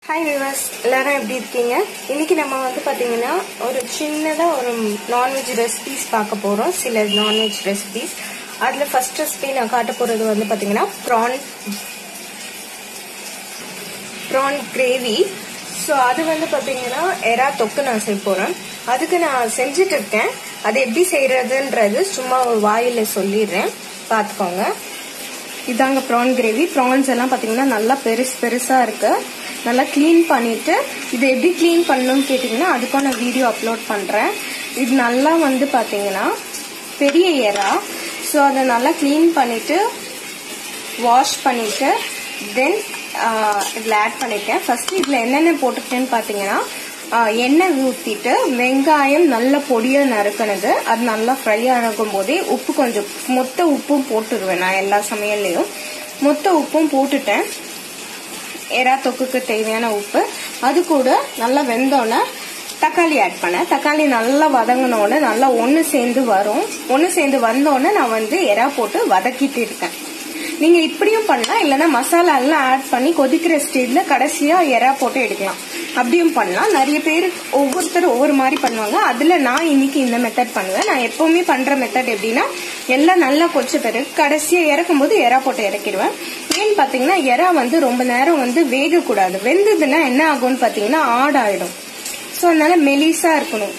hi விவாஸ் எல்லாரும் எப்படி இருக்கீங்க இன்னைக்கு நம்ம வந்து பாத்தீங்கன்னா ஒரு சின்னதா ஒரு நான்வெஜ் ரெசிபிஸ் பார்க்க போறோம் சில நான்வெஜ் ரெசிபிஸ் அதுல ஃபர்ஸ்ட் ரெசிபி நான் காட்ட போறது வந்து பாத்தீங்கன்னா ப்ரான் ப்ரான் கிரேவி ஸோ அது வந்து பாத்தீங்கன்னா எறா தொக்கு நான் செய்ய போறேன் அதுக்கு நான் செஞ்சுட்டு இருக்கேன் அது எப்படி செய்யறதுன்றது சும்மா ஒரு வாயில சொல்லிடுறேன் பார்த்துக்கோங்க இதாங்க ப்ரான் கிரேவி ப்ரான்ஸ் எல்லாம் பார்த்தீங்கன்னா நல்லா பெருசு பெருசாக இருக்கு நல்லா க்ளீன் பண்ணிட்டு இதை எப்படி க்ளீன் பண்ணணும்னு கேட்டிங்கன்னா அதுக்கும் நான் வீடியோ அப்லோட் பண்ணுறேன் இது நல்லா வந்து பார்த்தீங்கன்னா பெரிய எறா ஸோ அதை நல்லா க்ளீன் பண்ணிட்டு வாஷ் பண்ணிட்டு தென் இதில் ஆட் பண்ணிட்டேன் ஃபர்ஸ்ட் இதில் என்னென்ன போட்டுக்கிட்டேன்னு பார்த்தீங்கன்னா எண்ணெய் ஊற்றிட்டு வெங்காயம் நல்ல பொடியாக நறுக்கினது அது நல்லா ஃப்ரை ஆகும் போதே உப்பு கொஞ்சம் மொத்த உப்பும் போட்டுருவேன் நான் எல்லா சமையல்லையும் மொத்த உப்பும் போட்டுட்டேன் எறா தொக்குக்கு தேவையான உப்பு அது கூட நல்லா வெந்தோன்னே தக்காளி ஆட் பண்ணேன் தக்காளி நல்லா வதங்கினோடனே நல்லா ஒன்று சேர்ந்து வரும் ஒன்று சேர்ந்து வந்தோடனே நான் வந்து எறா போட்டு வதக்கிட்டு இருக்கேன் நீங்க இப்படியும் பண்ணலாம் இல்லைன்னா மசாலா எல்லாம் ஆட் பண்ணி கொதிக்கிற ஸ்டேஜ்ல கடைசியா எறா போட்டு எடுக்கலாம் அப்படியும் பண்ணலாம் நிறைய பேர் ஒவ்வொருத்தர் ஒவ்வொரு மாதிரி பண்ணுவாங்க அதுல நான் இன்னைக்கு இந்த மெத்தட் பண்ணுவேன் நான் எப்பவுமே பண்ற மெத்தட் எப்படின்னா எல்லாம் நல்லா கொச்ச பிறகு கடைசியா இறக்கும் போது எறா போட்டு இறக்கிடுவேன் ஏன்னு பாத்தீங்கன்னா எறா வந்து ரொம்ப நேரம் வந்து வேகக்கூடாது வெந்ததுன்னா என்ன ஆகும்னு பாத்தீங்கன்னா ஆடாயிடும் ஸோ அதனால மெலிசா இருக்கணும்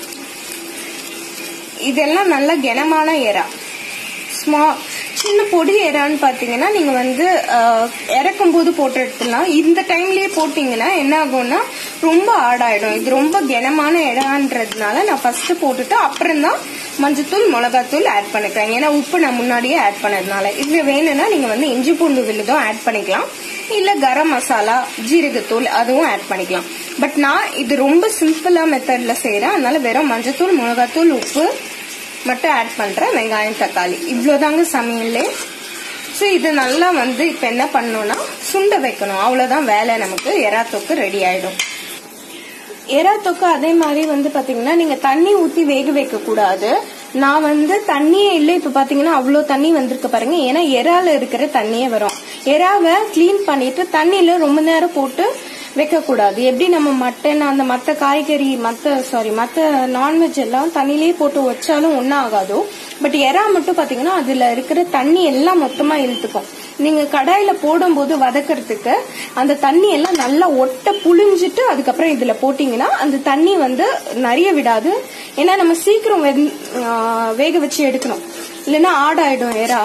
இதெல்லாம் நல்ல கனமான எறா ஸ்மா சின்ன பொடி எறான்னு பாத்தீங்கன்னா நீங்க வந்து இறக்கும் போது போட்டு எடுத்துடலாம் இந்த டைம்லயே போட்டீங்கன்னா என்ன ஆகும்னா ரொம்ப ஆடாயிடும் இது ரொம்ப கனமான இடான்றதுனால நான் ஃபர்ஸ்ட் போட்டுட்டு அப்புறம் தான் மஞ்சத்தூள் மிளகாத்தூள் ஆட் பண்ணிக்கிறேன் ஏன்னா உப்பு நான் முன்னாடியே ஆட் பண்ணதுனால இதுல வேணும்னா நீங்க வந்து இஞ்சி பூண்டு விழுதும் ஆட் பண்ணிக்கலாம் இல்ல கரம் மசாலா ஜீரகத்தூள் அதுவும் ஆட் பண்ணிக்கலாம் பட் நான் இது ரொம்ப சிம்பிளா மெத்தட்ல செய்யறேன் அதனால வெறும் மஞ்சத்தூள் மிளகாத்தூள் உப்பு மட்டும் ஆட் பண்றேன் வெங்காயம் தக்காளி இவ்வளவுதாங்க சமையல்லே ஸோ இது நல்லா வந்து இப்போ என்ன பண்ணணும்னா சுண்ட வைக்கணும் அவ்வளோதான் வேலை நமக்கு எறா தொக்கு ரெடி ஆயிடும் எறா தொக்கு அதே மாதிரி வந்து பாத்தீங்கன்னா நீங்க தண்ணி ஊத்தி வேக வைக்க கூடாது நான் வந்து தண்ணியே இல்லை இப்ப பாத்தீங்கன்னா அவ்வளவு தண்ணி வந்திருக்கு பாருங்க ஏன்னா எறால இருக்கிற தண்ணியே வரும் எறாவை கிளீன் பண்ணிட்டு தண்ணியில ரொம்ப நேரம் போட்டு வைக்க கூடாது எப்படி நம்ம மட்டன் அந்த மத்த காய்கறி மத்த சாரி மத்த நான்வெஜ் எல்லாம் தண்ணிலேயே போட்டு வச்சாலும் ஒன்னும் ஆகாதோ பட் எறா மட்டும் பாத்தீங்கன்னா அதுல இருக்கிற தண்ணி எல்லாம் மொத்தமா இழுத்துக்கும் நீங்க கடாயில போடும்போது வதக்கிறதுக்கு அந்த தண்ணி எல்லாம் நல்லா ஒட்ட புழிஞ்சிட்டு அதுக்கப்புறம் இதுல போட்டீங்கன்னா அந்த தண்ணி வந்து நிறைய விடாது ஏன்னா நம்ம சீக்கிரம் வேக வச்சு எடுக்கணும் இல்லைன்னா ஆடாயிடும் எறா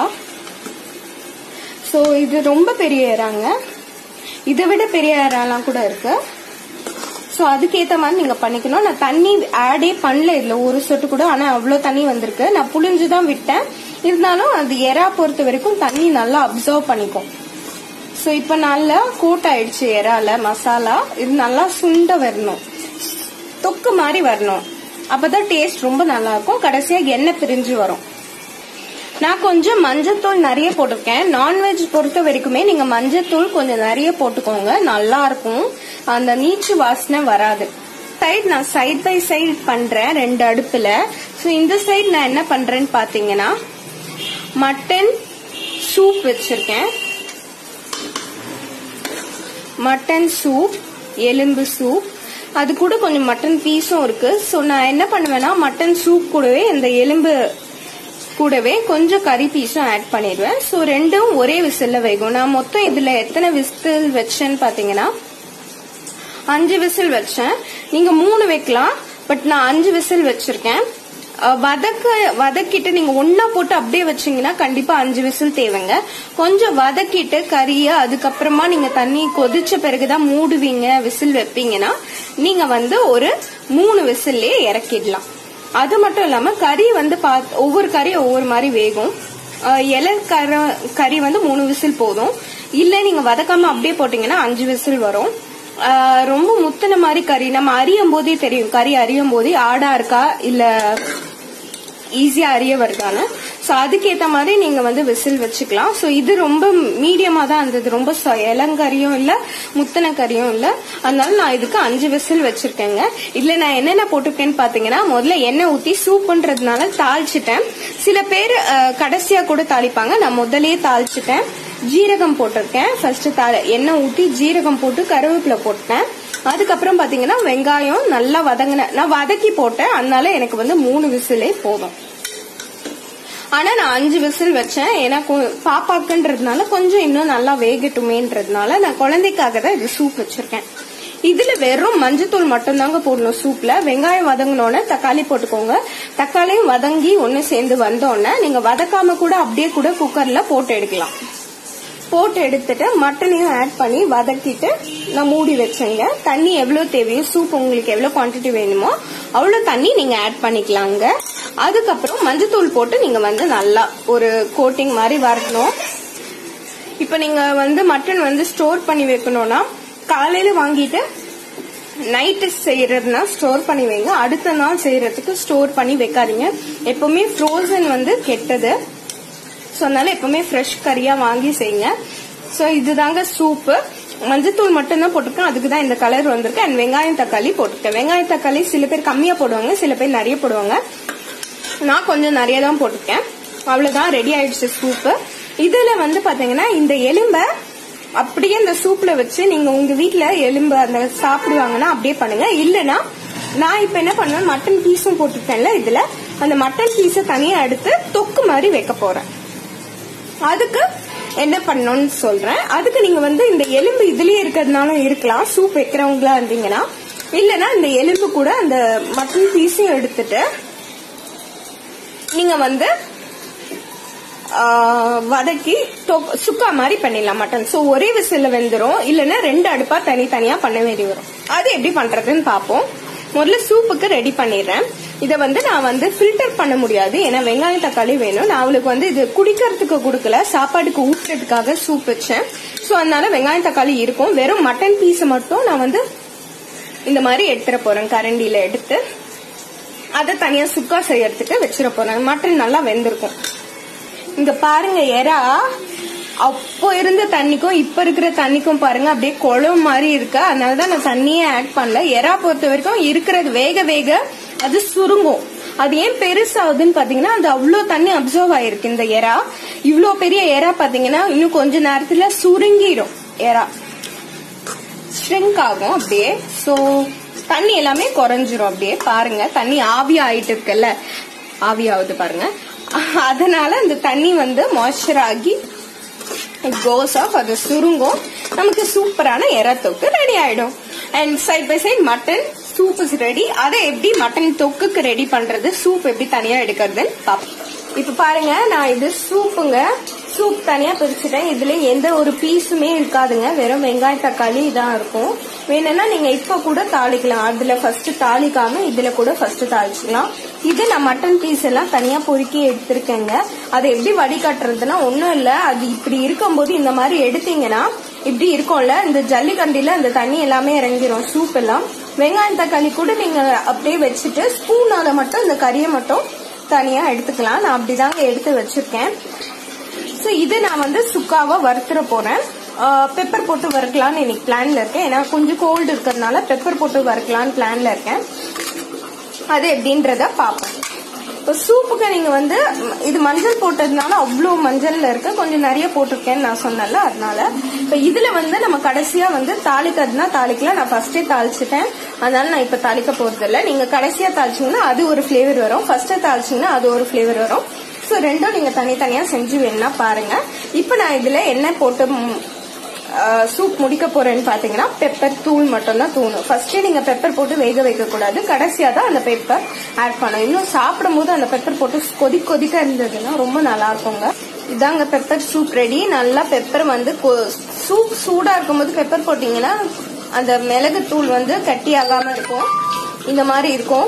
ஸோ இது ரொம்ப பெரிய எறாங்க இதை விட பெரிய ஏராலாம் கூட இருக்கு ஸோ அதுக்கேற்ற மாதிரி நீங்க பண்ணிக்கணும் நான் தண்ணி ஆடே பண்ணல இதுல ஒரு சொட்டு கூட ஆனா அவ்வளோ தண்ணி வந்திருக்கு நான் புளிஞ்சு தான் விட்டேன் இருந்தாலும் அது எறா பொறுத்த வரைக்கும் தண்ணி நல்லா அப்சர்வ் பண்ணிக்கும் ஸோ இப்போ நல்லா கோட் ஆயிடுச்சு எறால மசாலா இது நல்லா சுண்ட வரணும் தொக்கு மாதிரி வரணும் அப்பதான் டேஸ்ட் ரொம்ப நல்லா இருக்கும் கடைசியா எண்ணெய் பிரிஞ்சு வரும் நான் கொஞ்சம் மஞ்சத்தூள் நிறைய போட்டிருக்கேன் நான்வெஜ் பொறுத்த வரைக்குமே நீங்க மஞ்சத்தூள் கொஞ்சம் நிறைய போட்டுக்கோங்க நல்லா இருக்கும் அந்த நீச்சு வாசனை வராது சைட் நான் சைட் பை சைட் பண்றேன் ரெண்டு அடுப்புல ஸோ இந்த சைடு நான் என்ன பண்றேன்னு பாத்தீங்கன்னா மட்டன் சூப் வச்சிருக்கேன் மட்டன் சூப் எலும்பு சூப் அது கூட கொஞ்சம் மட்டன் பீஸும் இருக்கு ஸோ நான் என்ன பண்ணுவேன்னா மட்டன் சூப் கூடவே இந்த எலும்பு கூடவே கொஞ்சம் கறி பீஸும் ஆட் பண்ணிடுவேன் ஸோ ரெண்டும் ஒரே விசில்ல வேகும் நான் மொத்தம் இதுல எத்தனை விசில் வச்சேன்னு பாத்தீங்கன்னா அஞ்சு விசில் வச்சேன் நீங்க மூணு வைக்கலாம் பட் நான் அஞ்சு விசில் வச்சிருக்கேன் வதக்க வதக்கிட்டு நீங்க ஒன்னா போட்டு அப்படியே வச்சீங்கன்னா கண்டிப்பா அஞ்சு விசில் தேவைங்க கொஞ்சம் வதக்கிட்டு கறிய அதுக்கப்புறமா நீங்க தண்ணி கொதிச்ச பிறகுதான் மூடுவீங்க விசில் வைப்பீங்கன்னா நீங்க வந்து ஒரு மூணு விசில்லே இறக்கிடலாம் அது மட்டும் இல்லாம கறி வந்து ஒவ்வொரு கறி ஒவ்வொரு மாதிரி வேகும் இலை கர கறி வந்து மூணு விசில் போதும் இல்ல நீங்க வதக்காம அப்படியே போட்டீங்கன்னா அஞ்சு விசில் வரும் ரொம்ப முத்தின மாதிரி கறி நம்ம அறியும் போதே தெரியும் கறி அறியும் போதே ஆடா இருக்கா இல்ல ஈஸியா அறிய வருதான்னு ஸோ அதுக்கேற்ற மாதிரி நீங்க வந்து விசில் வச்சுக்கலாம் ஸோ இது ரொம்ப மீடியமா தான் இருந்தது ரொம்ப இளங்கறியும் இல்ல முத்தன கறியும் இல்ல அதனால நான் இதுக்கு அஞ்சு விசில் வச்சிருக்கேங்க இதுல நான் என்னென்ன போட்டிருக்கேன்னு பாத்தீங்கன்னா முதல்ல எண்ணெய் ஊத்தி சூப்புன்றதுனால தாளிச்சிட்டேன் சில பேர் கடைசியா கூட தாளிப்பாங்க நான் முதல்லயே தாளிச்சிட்டேன் ஜீரகம் போட்டிருக்கேன் ஃபர்ஸ்ட் தாள எண்ணெய் ஊற்றி ஜீரகம் போட்டு கருவேப்பிலை போட்டேன் அதுக்கப்புறம் பாத்தீங்கன்னா வெங்காயம் நல்லா வதங்கின நான் வதக்கி போட்டேன் அதனால எனக்கு வந்து மூணு விசிலே போதும் ஆனா நான் அஞ்சு விசில் வச்சேன் ஏன்னா கொ- பாப்பாக்குன்றதுனால கொஞ்சம் இன்னும் நல்லா வேகட்டுமேன்றதுனால நான் குழந்தைக்காக தான் இது சூப் வச்சிருக்கேன் இதுல வெறும் மஞ்சத்தூள் மட்டும்தாங்க போடணும் சூப்ல வெங்காயம் வதங்கினோடனே தக்காளி போட்டுக்கோங்க தக்காளியும் வதங்கி ஒன்னு சேர்ந்து வந்தோடனே நீங்க வதக்காம கூட அப்படியே கூட குக்கர்ல போட்டு எடுக்கலாம் போட்டு எடுத்துட்டு மட்டனையும் ஆட் பண்ணி வதக்கிட்டு நான் மூடி வச்சேங்க தண்ணி எவ்வளவு தேவையோ சூப் உங்களுக்கு எவ்வளவு குவான்டிட்டி வேணுமோ அவ்வளவு தண்ணி நீங்க ஆட் பண்ணிக்கலாங்க அதுக்கப்புறம் மஞ்சத்தூள் போட்டு நீங்க வந்து நல்லா ஒரு கோட்டிங் மாதிரி வரணும் இப்ப நீங்க வந்து மட்டன் வந்து ஸ்டோர் பண்ணி வைக்கணும்னா காலையில வாங்கிட்டு நைட்டு செய்யறதுனா ஸ்டோர் பண்ணி வைங்க அடுத்த நாள் செய்யறதுக்கு ஸ்டோர் பண்ணி வைக்காதீங்க எப்பவுமே ஃப்ரோசன் வந்து கெட்டது ஸோ அதனால எப்பவுமே ஃப்ரெஷ் கறியா வாங்கி செய்யுங்க ஸோ இதுதாங்க சூப்பு மஞ்சத்தூள் மட்டும்தான் போட்டிருக்கேன் அதுக்கு தான் இந்த கலர் வந்திருக்கு அண்ட் வெங்காயம் தக்காளி போட்டிருக்கேன் வெங்காயம் தக்காளி சில பேர் கம்மியா போடுவாங்க சில பேர் நிறைய போடுவாங்க நான் கொஞ்சம் நிறைய தான் போட்டிருக்கேன் அவ்வளவுதான் ரெடி ஆயிடுச்சு சூப்பு இதுல வந்து பாத்தீங்கன்னா இந்த எலும்ப அப்படியே இந்த சூப்ல வச்சு நீங்க உங்க வீட்ல எலும்பு அந்த சாப்பிடுவாங்கன்னா அப்படியே பண்ணுங்க இல்லனா நான் இப்ப என்ன பண்ணுவேன் மட்டன் பீஸும் போட்டிருக்கேன்ல இதுல அந்த மட்டன் பீஸை தனியா எடுத்து தொக்கு மாதிரி வைக்க போறேன் அதுக்கு என்ன பண்ணணும்னு சொல்றேன் அதுக்கு நீங்க வந்து இந்த எலும்பு இதுலயே இருக்கிறதுனாலும் இருக்கலாம் சூப் வைக்கிறவங்களா இருந்தீங்கன்னா இல்லனா இந்த எலும்பு கூட அந்த மட்டன் பீஸையும் எடுத்துட்டு நீங்க வந்து ஆ, வதக்கி தொ- சுக்கா மாதிரி பண்ணிடலாம் மட்டன் சோ ஒரே விசில்ல வெந்துரும் இல்லைன்னா ரெண்டு அடுப்பா தனித்தனியா பண்ண வேண்டி வரும் அது எப்படி பண்றதுன்னு பாப்போம் முதல்ல சூப்புக்கு ரெடி பண்ணிடுறேன் இதை வந்து நான் வந்து ஃபில்டர் பண்ண முடியாது ஏன்னா வெங்காயம் தக்காளி வேணும் நான் அவளுக்கு வந்து இது குடிக்கிறதுக்கு கொடுக்கல சாப்பாடுக்கு ஊட்டுறதுக்காக சூப் வச்சேன் சோ அதனால வெங்காயம் தக்காளி இருக்கும் வெறும் மட்டன் பீஸ் மட்டும் நான் வந்து இந்த மாதிரி எடுத்துட போறேன் கரண்டியில எடுத்து அதை தனியா சுக்கா செய்யறதுக்கு வச்சிட போறேன் மட்டன் நல்லா வெந்திருக்கும் இங்க பாருங்க எறா அப்போ இருந்த தண்ணிக்கும் இப்ப இருக்கிற தண்ணிக்கும் பாருங்க அப்படியே குளம் மாதிரி இருக்கு அதனாலதான் நான் தண்ணியே ஆட் பண்ணல எறா பொறுத்த வரைக்கும் இருக்கிறது வேக வேக அது சுருங்கும் அது ஏன் பெருசாகுதுன்னு பாத்தீங்கன்னா அது அவ்வளோ தண்ணி அப்சர்வ் ஆயிருக்கு இந்த எறா இவ்ளோ பெரிய எறா பாத்தீங்கன்னா இன்னும் கொஞ்ச நேரத்துல சுருங்கிடும் எறா ஷ்ரிங்க் ஆகும் அப்படியே சோ தண்ணி எல்லாமே குறைஞ்சிரும் அப்படியே பாருங்க தண்ணி ஆவி ஆயிட்டு இருக்குல்ல ஆவி ஆகுது பாருங்க அதனால அந்த தண்ணி வந்து மாய்ஸ்சர் ஆகி கோஸ் ஆஃப் அது சுருங்கும் நமக்கு சூப்பரான எற தொக்கு ரெடி ஆயிடும் and side by side mutton soup is ready அதை எப்படி மட்டன் தொக்குக்கு ரெடி பண்றது சூப் எப்படி தனியா எடுக்கிறதுன்னு பாப்போம் இப்ப பாருங்க நான் இது சூப்புங்க சூப் தனியா பிரிச்சுட்டேன் இதுல எந்த ஒரு பீஸுமே இருக்காதுங்க வெறும் வெங்காய தக்காளி இதான் இருக்கும் வேணும்னா நீங்க இப்ப கூட தாளிக்கலாம் அதுல ஃபர்ஸ்ட் தாளிக்காம இதுல கூட ஃபர்ஸ்ட் தாளிச்சுக்கலாம் இது நான் மட்டன் பீஸ் எல்லாம் தனியா பொறுக்கி எடுத்திருக்கேங்க அதை எப்படி வடிகட்டுறதுன்னா ஒண்ணும் இல்ல அது இப்படி இருக்கும்போது இந்த மாதிரி எடுத்தீங்கன்னா இப்படி இருக்கும்ல இந்த ஜல்லிக்கண்டில அந்த தண்ணி எல்லாமே இறங்கிரும் சூப் எல்லாம் வெங்காயம் தக்காளி கூட நீங்க அப்படியே வச்சுட்டு ஸ்பூனால மட்டும் இந்த கறியை மட்டும் தனியா எடுத்துக்கலாம் நான் அப்படிதாங்க எடுத்து வச்சிருக்கேன் ஸோ இது நான் வந்து சுக்காவா வறுத்துற போறேன் பெப்பர் போட்டு வறுக்கலாம்னு இன்னைக்கு பிளான்ல இருக்கேன் ஏன்னா கொஞ்சம் கோல்டு இருக்கிறதுனால பெப்பர் போட்டு வறுக்கலாம்னு பிளான்ல இருக்கேன் அது எப்படின்றத பார்ப்போம் இப்போ சூப்புக்கு நீங்க வந்து ம், இது மஞ்சள் போட்டதுனால அவ்வளோ மஞ்சள்ல இருக்கு கொஞ்சம் நிறைய போட்டிருக்கேன்னு நான் சொன்னேன்ல அதனால இப்போ இதுல வந்து நம்ம கடைசியா வந்து தாளிக்கிறதுனா தாளிக்கலாம் நான் ஃபர்ஸ்டே தாளிச்சிட்டேன் அதனால நான் இப்ப தாளிக்க போறது இல்ல நீங்க கடைசியா தாளிச்சீங்கன்னா அது ஒரு ஃபிளேவர் வரும் ஃபர்ஸ்ட் தாளிச்சீங்கன்னா அது ஒரு ஃபிளேவர் வரும் ஸோ ரெண்டும் நீங்க தனித்தனியா செஞ்சு வேணும்னா பாருங்க இப்போ நான் இதுல என்ன போட்டு ம், சூப் முடிக்க போறேன்னு பாத்தீங்கன்னா பெப்பர் தூள் மட்டும் தான் தூணும் ஃபர்ஸ்டே நீங்க பெப்பர் போட்டு வேக வைக்க கூடாது கடைசியா தான் அந்த பெப்பர் ஆட் பண்ணணும் இன்னும் சாப்பிடும் போது அந்த பெப்பர் போட்டு கொதி கொதிக்க இருந்ததுன்னா ரொம்ப நல்லா இருக்குங்க இதாங்க பெப்பர் சூப் ரெடி நல்லா பெப்பர் வந்து சூப் சூடா இருக்கும்போது பெப்பர் போட்டீங்கன்னா அந்த மிளகு தூள் வந்து கட்டி ஆகாம இருக்கும் இந்த மாதிரி இருக்கும்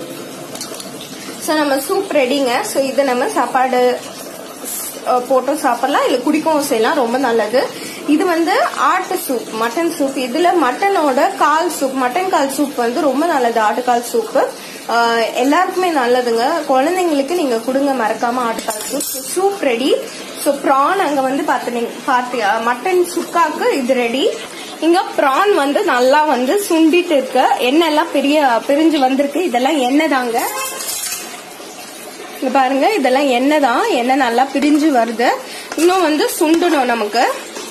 ஸோ நம்ம சூப் ரெடிங்க ஸோ இது நம்ம சாப்பாடு அஹ், போட்டும் சாப்பிடலாம் இல்லை குடிக்கவும் செய்யலாம் ரொம்ப நல்லது இது வந்து ஆட்டு சூப் மட்டன் சூப் இதுல மட்டனோட கால் சூப் மட்டன் கால் சூப் வந்து ரொம்ப நல்லது ஆட்டுக்கால் சூப்பு அஹ், எல்லாருக்குமே நல்லதுங்க குழந்தைங்களுக்கு நீங்க கொடுங்க மறக்காம ஆட்டுக்கால் soup soup ready so prawn அங்க வந்து பார்த்து பார்த்து மட்டன் சுக்காக்கு இது ரெடி இங்க ப்ரான் வந்து நல்லா வந்து சுண்டிட்டு இருக்கு எண்ணெய் எல்லாம் பெரிய பிரிஞ்சு வந்திருக்கு இதெல்லாம் எண்ணெய் தாங்க இங்க பாருங்க இதெல்லாம் எண்ணெய் தான் எண்ணெய் நல்லா பிரிஞ்சு வருது இன்னும் வந்து சுண்டணும் நமக்கு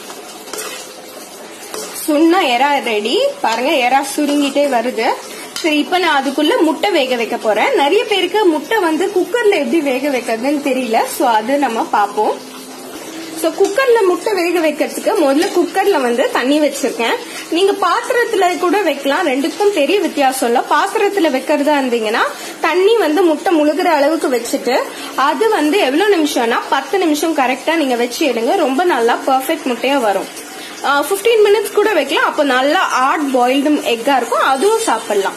சுண்ணா எறா ரெடி பாருங்க எறா சுருங்கிட்டே வருது சரி இப்ப நான் அதுக்குள்ள முட்டை வேக வைக்க போறேன் நிறைய பேருக்கு முட்டை வந்து குக்கர்ல எப்படி வேக வைக்கிறதுன்னு தெரியல சோ அது நம்ம பாப்போம் சோ குக்கர்ல முட்டை வேக வைக்கிறதுக்கு முதல்ல குக்கர்ல வந்து தண்ணி வச்சிருக்கேன் நீங்க பாத்திரத்துல கூட வைக்கலாம் ரெண்டுக்கும் பெரிய வித்தியாசம் இல்ல பாத்திரத்துல வைக்கிறதா இருந்தீங்கன்னா தண்ணி வந்து முட்டை முழுகிற அளவுக்கு வச்சுட்டு அது வந்து எவ்வளவு நிமிஷம்னா பத்து நிமிஷம் கரெக்டா நீங்க வச்சு எடுங்க ரொம்ப நல்லா பெர்ஃபெக்ட் முட்டையா வரும் பிப்டீன் மினிட்ஸ் கூட வைக்கலாம் அப்போ நல்லா ஹார்ட் பாயில்டு எக்கா இருக்கும் அதுவும் சாப்பிடலாம்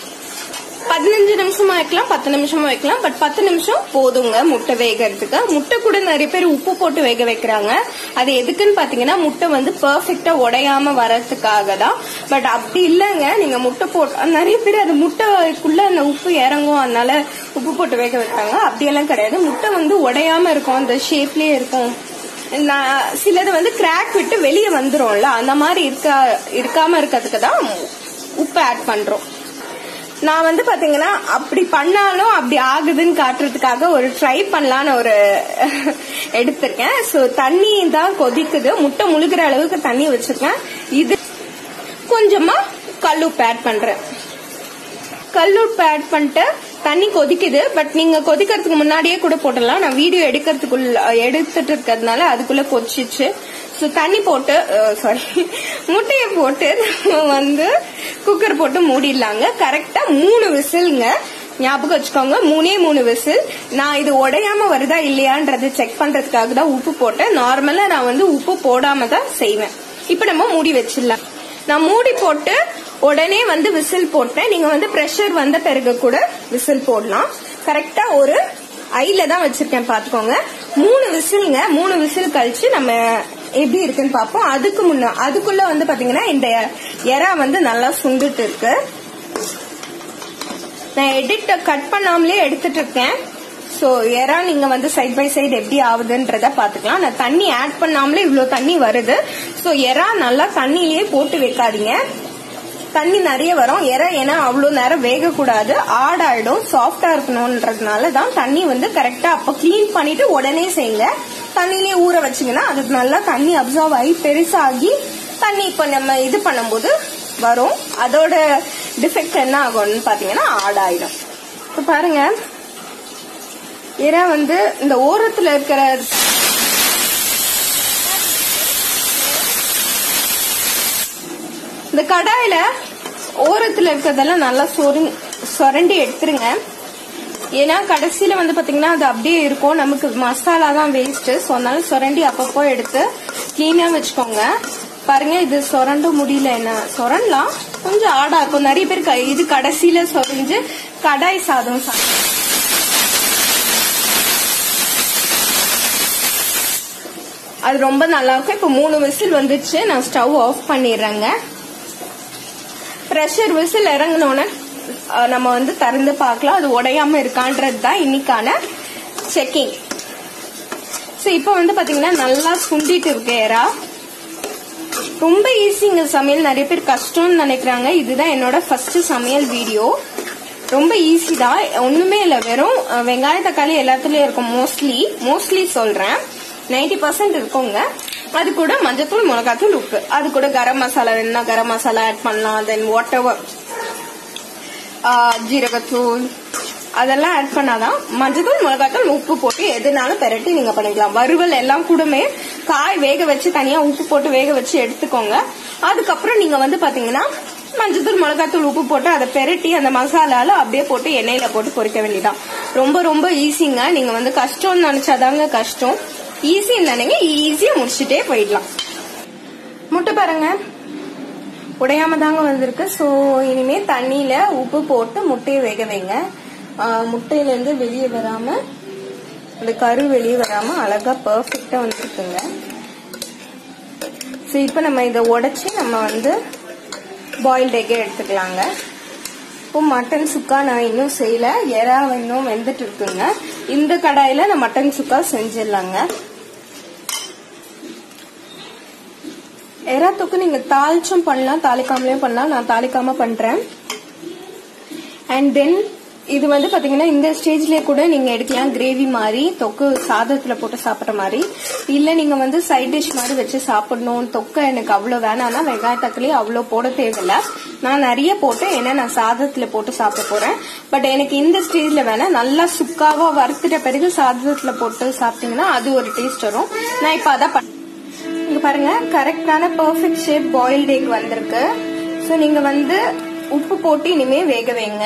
பதினஞ்சு நிமிஷமா வைக்கலாம் பத்து நிமிஷமா வைக்கலாம் பட் பத்து நிமிஷம் போதுங்க முட்டை வேகிறதுக்கு முட்டை கூட நிறைய பேர் உப்பு போட்டு வேக வைக்கிறாங்க அது எதுக்குன்னு பாத்தீங்கன்னா முட்டை வந்து பெர்ஃபெக்டா உடையாம வரதுக்காக தான் பட் அப்படி இல்லைங்க நீங்க முட்டை போட்டு நிறைய பேர் அது முட்டைக்குள்ள அந்த உப்பு இறங்கும் அதனால உப்பு போட்டு வேக வைக்கிறாங்க அப்படியெல்லாம் கிடையாது முட்டை வந்து உடையாம இருக்கும் அந்த ஷேப்லயே இருக்கும் நான் சிலது வந்து கிராக் விட்டு வெளியே வந்துரும்ல அந்த மாதிரி இருக்கா இருக்காம இருக்கிறதுக்கு தான் உப்பு ஆட் பண்றோம் நான் வந்து பாத்தீங்கன்னா அப்படி பண்ணாலும் அப்படி ஆகுதுன்னு காட்டுறதுக்காக ஒரு ட்ரை பண்ணலான்னு ஒரு எடுத்திருக்கேன் சோ தண்ணி தான் கொதிக்குது முட்டை முழுகிற அளவுக்கு தண்ணி வச்சிருக்கேன் இது கொஞ்சமா கல்லுப்பு ஆட் பண்றேன் கல்லுப்பு ஆட் பண்ணிட்டு தண்ணி கொதிக்குது பட் நீங்க கொதிக்கிறதுக்கு முன்னாடியே கூட போட்டலாம் நான் வீடியோ எடுக்கிறதுக்குள்ள எடுத்துட்டு இருக்கிறதுனால அதுக்குள்ள கொதிச்சிச்சு ஸோ தண்ணி போட்டு சாரி முட்டையை போட்டு நம்ம வந்து குக்கர் போட்டு மூடிடலாங்க கரெக்டா மூணு விசிலுங்க ஞாபகம் வச்சுக்கோங்க மூணே மூணு விசில் நான் இது உடையாம வருதா இல்லையான்றது செக் பண்றதுக்காக தான் உப்பு போட்டேன் நார்மலா நான் வந்து உப்பு போடாம தான் செய்வேன் இப்ப நம்ம மூடி வச்சிடலாம் நான் மூடி போட்டு உடனே வந்து விசில் போட்டேன் நீங்க வந்து ப்ரெஷர் வந்த பிறகு கூட விசில் போடலாம் கரெக்டா ஒரு ஐல தான் வச்சிருக்கேன் பாத்துக்கோங்க மூணு விசிலுங்க மூணு விசில் கழிச்சு நம்ம எப்படி இருக்குன்னு பார்ப்போம் அதுக்கு முன்ன அதுக்குள்ள வந்து பாத்தீங்கன்னா இந்த எறா வந்து நல்லா சுண்டுட்டு இருக்கு நான் எடிட் கட் பண்ணாமலே எடுத்துட்டு இருக்கேன் ஸோ எறா நீங்க வந்து சைட் பை சைடு எப்படி ஆகுதுன்றத பாத்துக்கலாம் நான் தண்ணி ஆட் பண்ணாமலே இவ்வளவு தண்ணி வருது ஸோ எறா நல்லா தண்ணிலேயே போட்டு வைக்காதீங்க தண்ணி நிறைய வரும் எற ஏன்னா அவ்வளவு நேரம் வேகக்கூடாது ஆடாயிடும் சாஃப்டா இருக்கணும்ன்றதுனால தான் தண்ணி வந்து கரெக்டா அப்ப கிளீன் பண்ணிட்டு உடனே செய்யுங்க தண்ணிலேயே ஊற வச்சீங்கன்னா அதுக்கு நல்லா தண்ணி அப்சர்வ் ஆகி பெருசாகி தண்ணி இப்ப நம்ம இது பண்ணும்போது வரும் அதோட டிஃபெக்ட் என்ன ஆகும்னு பாத்தீங்கன்னா ஆடாயிடும் இப்ப பாருங்க எறா வந்து இந்த ஓரத்துல இருக்கிற இந்த கடாயில ஓரத்துல இருக்கிறதெல்லாம் நல்லா சொரு சொரண்டி எடுத்துருங்க ஏன்னா கடைசியில வந்து பாத்தீங்கன்னா அது அப்படியே இருக்கும் நமக்கு மசாலா தான் வேஸ்ட் ஸோ அதனால சொரண்டி அப்பப்போ எடுத்து கிளீனா வச்சுக்கோங்க பாருங்க இது சொரண்ட முடியல என்ன சொரண்டலாம் கொஞ்சம் ஆடா இருக்கும் நிறைய பேர் க- இது கடைசியில சொரிஞ்சு கடாய் சாதம் சாப்பிடும் அது ரொம்ப நல்லா இருக்கும் இப்போ மூணு விசில் வந்துச்சு நான் ஸ்டவ் ஆஃப் பண்ணிடுறேங்க ப்ரெஷர் விசில் இறங்கினோன்னே அஹ், நம்ம வந்து திறந்து பார்க்கலாம் அது உடையாம இருக்கான்றது தான் இன்னைக்கான செக்கிங் ஸோ இப்போ வந்து பாத்தீங்கன்னா நல்லா சுண்டிட்டு இருக்கு ஏரா ரொம்ப ஈஸிங்க சமையல் நிறைய பேர் கஷ்டம்னு நினைக்கிறாங்க இதுதான் என்னோட ஃபர்ஸ்ட் சமையல் வீடியோ ரொம்ப ஈஸி தான் ஒண்ணுமே இல்லை வெறும் அஹ், வெங்காய தக்காளி எல்லாத்துலயும் இருக்கும் மோஸ்ட்லி மோஸ்ட்லி சொல்றேன் 90% பர்சன்ட் இருக்குங்க அது கூட மஞ்சத்தூள் மிளகாத்தூள் உப்பு அது கூட கரம் மசாலா வேணும்னா கரம் மசாலா ஆட் பண்ணலாம் தென் வாட் எவர் ஜீரகத்தூள் அதெல்லாம் ஆட் பண்ணாதான் மஞ்சத்தூள் மிளகாத்தூள் உப்பு போட்டு எதுனாலும் பெரட்டி நீங்க பண்ணிக்கலாம் வறுவல் எல்லாம் கூடமே காய் வேக வச்சு தனியா உப்பு போட்டு வேக வச்சு எடுத்துக்கோங்க அதுக்கப்புறம் நீங்க வந்து பாத்தீங்கன்னா மஞ்சத்தூள் மிளகாத்தூள் உப்பு போட்டு அதை பெரட்டி அந்த மசாலால அப்படியே போட்டு எண்ணெயில போட்டு பொரிக்க வேண்டியதான் ரொம்ப ரொம்ப ஈஸிங்க நீங்க வந்து கஷ்டம்னு நினைச்சாதாங்க கஷ்டம் ஈஸின்னு நினைங்க ஈஸியா முடிச்சுட்டே போயிடலாம் முட்டை பாருங்க உடையாம தாங்க வந்திருக்கு ஸோ இனிமே தண்ணியில உப்பு போட்டு முட்டையை வேக வைங்க ஆஹ் முட்டையில இருந்து வெளியே வராம அந்த கரு வெளியே வராம அழகா பர்ஃபெக்டா வந்துருக்குங்க ஸோ இப்போ நம்ம இதை உடைச்சி நம்ம வந்து பாயில்ட் எக்கே எடுத்துக்கலாங்க இப்போ மட்டன் சுக்கா நான் இன்னும் செய்யல எறா இன்னும் வெந்துட்டு இருக்குங்க இந்த கடாயில நான் மட்டன் சுக்கா செஞ்சிடலாங்க எறா தொக்கு நீங்க தாளிச்சும் பண்ணலாம் தாளிக்காமலையும் பண்ணலாம் நான் தாளிக்காம பண்றேன் அண்ட் தென் இது வந்து பாத்தீங்கன்னா இந்த ஸ்டேஜ்லயே கூட நீங்க எடுக்கலாம் கிரேவி மாதிரி தொக்கு சாதத்துல போட்டு சாப்பிட்ற மாதிரி இல்ல நீங்க வந்து சைட் டிஷ் மாதிரி வச்சு சாப்பிடணும் தொக்கை எனக்கு அவ்வளவு வேணாம்னா வெங்காய தக்காளி அவ்வளவு போட தேவையில்ல நான் நிறைய போட்டு ஏன்னா நான் சாதத்துல போட்டு சாப்பிட போறேன் பட் எனக்கு இந்த ஸ்டேஜ்ல வேணா நல்லா சுக்காவா வறுத்துட்ட பிறகு சாதத்துல போட்டு சாப்பிட்டீங்கன்னா அது ஒரு டேஸ்ட் வரும் நான் இப்ப அதான் பண்ண- இங்க பாருங்க கரெக்டான பெர்ஃபெக்ட் ஷேப் பாயில்ட் எக் வந்திருக்கு ஸோ நீங்க வந்து உப்பு போட்டு இனிமே வேக வைங்க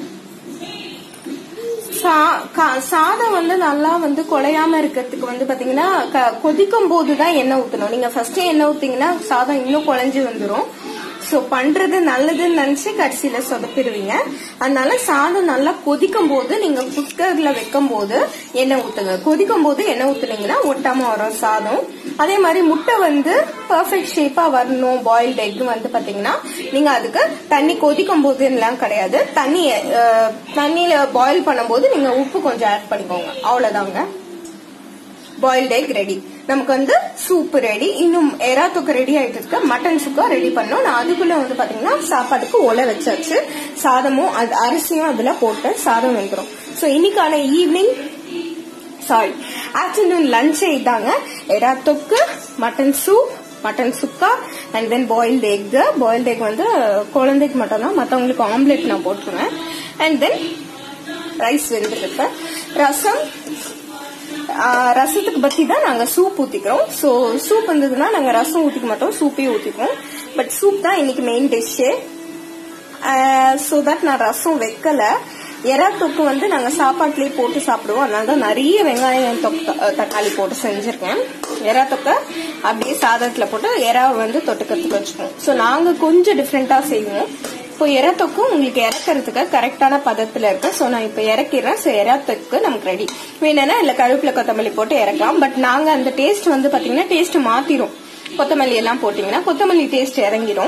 சா- கா- சாதம் வந்து நல்லா வந்து குழையாம இருக்கிறதுக்கு வந்து பாத்தீங்கன்னா க- கொதிக்கும் போதுதான் எண்ணெய் ஊத்தணும் நீங்க ஃபர்ஸ்ட் எண்ணெய் ஊத்தீங்கன்னா சாதம் இன்னும் குழஞ்சு வந்துரும் சோ பண்றது நல்லதுன்னு நினைச்சு கடைசியில சொதப்பிடுவீங்க அதனால சாதம் நல்லா கொதிக்கும் போது நீங்க குக்கர்ல வைக்கும் போது எண்ணெய் ஊத்துங்க கொதிக்கும் போது எண்ணெய் ஊத்துனீங்கன்னா ஒட்டாம வரும் சாதம் அதே மாதிரி முட்டை வந்து பெர்ஃபெக்ட் ஷேப்பா வரணும் பாயில்டு எக் வந்து பாத்தீங்கன்னா நீங்க அதுக்கு தண்ணி கொதிக்கும் போது எல்லாம் கிடையாது தண்ணி அஹ், தண்ணியில பாயில் பண்ணும்போது நீங்க உப்பு கொஞ்சம் ஆட் பண்ணிக்கோங்க அவ்வளவுதாங்க பாயில்ட் எக் ரெடி நமக்கு வந்து சூப் ரெடி இன்னும் எறா தொக்கு ரெடி ஆயிட்டு இருக்கு மட்டன் சுக்கா ரெடி பண்ணோம் நான் அதுக்குள்ள வந்து பாத்தீங்கன்னா சாப்பாட்டுக்கு ஒலை வச்சாச்சு சாதமும் அது அரிசியும் அதுல போட்டு சாதம் வெந்துரும் சோ இன்னைக்கான ஈவினிங் சாரி ஆஃப்டர்நூன் லஞ்சே இதாங்க எறா தொக்கு மட்டன் சூப் மட்டன் சுக்கா and then boiled egg boiled egg வந்து குழந்தைக்கு மட்டும் தான் மற்றவங்களுக்கு ஆம்லெட் நான் போட்டுருவேன் அண்ட் தென் ரைஸ் வெந்துருக்கு ரசம் ஆஹ் ரசத்துக்கு பத்தி தான் நாங்க சூப் ஊத்திக்கிறோம் சோ சூப் இருந்ததுன்னா நாங்க ரசம் ஊத்திக்க மாட்டோம் சூப்பே ஊத்திக்குவோம் பட் சூப் தான் இன்னைக்கு மெயின் டிஷ்ஷு சோ தட் நான் ரசம் வைக்கல எறா தொக்கு வந்து நாங்க சாப்பாட்டுலயே போட்டு சாப்பிடுவோம் அதனால தான் நிறைய வெங்காயம் தொக்கு அஹ், தக்காளி போட்டு செஞ்சிருக்கேன் எறா தொக்க அப்படியே சாதத்துல போட்டு எறாவை வந்து தொட்டுக்கிறதுக்கு வச்சுக்குவோம் சோ நாங்க கொஞ்சம் டிஃப்ரெண்டா செய்வோம் இப்போ எறா தொக்கு உங்களுக்கு இறக்கிறதுக்கு கரெக்டான பதத்துல இருக்கு சோ நான் இப்ப இறக்கிறேன் சோ எறா தொக்கு நமக்கு ரெடி வேணும்னா இல்ல கருவேப்பிலை கொத்தமல்லி போட்டு இறக்கலாம் பட் நாங்க அந்த டேஸ்ட் வந்து பாத்தீங்கன்னா டேஸ்ட் மாத்திரும் கொத்தமல்லி எல்லாம் போட்டீங்கன்னா கொத்தமல்லி டேஸ்ட் இறங்கிடும்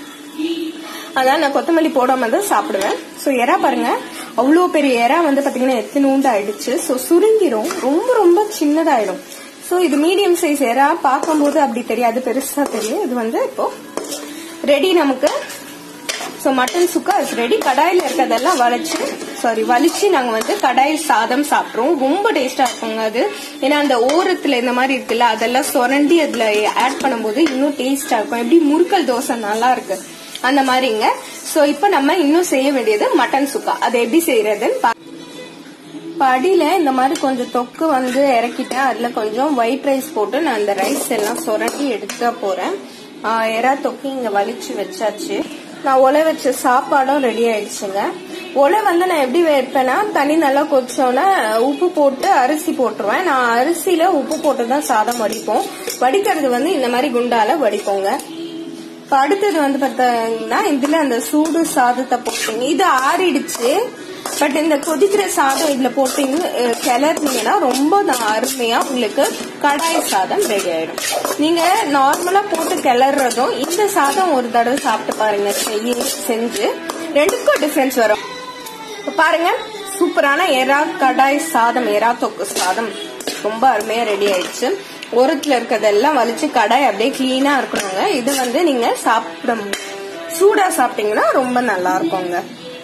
அதான் நான் கொத்தமல்லி போடாம தான் சாப்பிடுவேன் சோ எறா பாருங்க அவ்வளோ பெரிய எறா வந்து பாத்தீங்கன்னா எத்தனூண்டு ஆயிடுச்சு சோ சுருங்கிரும் ரொம்ப ரொம்ப சின்னதாயிடும் சோ இது மீடியம் சைஸ் எறா பார்க்கும்போது அப்படி தெரியாது பெருசா தெரியும் இது வந்து இப்போ ரெடி நமக்கு சோ மட்டன் சுக்கா இஸ் ரெடி கடாயில இருக்கதெல்லாம் வளைச்சு சாரி வலிச்சு நாங்க வந்து கடாய் சாதம் சாப்பிடுறோம் ரொம்ப டேஸ்டா இருக்குங்க அது ஏன்னா அந்த ஓரத்துல இந்த மாதிரி இருக்குல்ல அதெல்லாம் சுரண்டி அதுல ஆட் பண்ணும்போது இன்னும் டேஸ்டா இருக்கும் எப்படி முறுக்கல் தோசை நல்லா இருக்கு அந்த மாதிரிங்க சோ இப்போ நம்ம இன்னும் செய்ய வேண்டியது மட்டன் சுக்கா அது எப்படி செய்யறதுன்னு பா- படியில இந்த மாதிரி கொஞ்சம் தொக்கு வந்து இறக்கிட்டேன் அதுல கொஞ்சம் ஒயிட் ரைஸ் போட்டு நான் அந்த ரைஸ் எல்லாம் சுரண்டி எடுக்க போறேன் ஆஹ் எறா தொக்கு இங்க வலிச்சு வச்சாச்சு நான் ஒலை வச்ச சாப்பாடும் ரெடி ஆயிடுச்சுங்க ஒலை வந்து நான் எப்படி வைப்பேன்னா தண்ணி நல்லா கொதிச்சோன்னே உப்பு போட்டு அரிசி போட்டுருவேன் நான் அரிசியில உப்பு போட்டு தான் சாதம் வடிப்போம் வடிக்கிறது வந்து இந்த மாதிரி குண்டால வடிப்போங்க இப்ப அடுத்தது வந்து பார்த்தீங்கன்னா இதுல அந்த சூடு சாதத்தை போட்டீங்க இது ஆறிடுச்சு பட் இந்த கொதிக்கிற சாதம் இதுல போட்டீங்க அஹ், கிளறினீங்கன்னா ரொம்ப ந- அருமையா உங்களுக்கு கடாய் சாதம் ரெடி ஆயிடும் நீங்க நார்மலா போட்டு கிளறதும் இந்த சாதம் ஒரு தடவை சாப்பிட்டு பாருங்க செய்ய செஞ்சு ரெண்டுக்கும் டிஃபரன்ஸ் வரும் இப்ப பாருங்க சூப்பரான எறா கடாய் சாதம் எறா தொக்கு சாதம் ரொம்ப அருமையா ரெடி ஆயிடுச்சு ஓரத்துல இருக்கிறதெல்லாம் வலிச்சு கடாய் அப்படியே கிளீனா இருக்கணுங்க இது வந்து நீங்க சாப்பிட சூடா சாப்பிட்டீங்கன்னா ரொம்ப நல்லா இருக்குங்க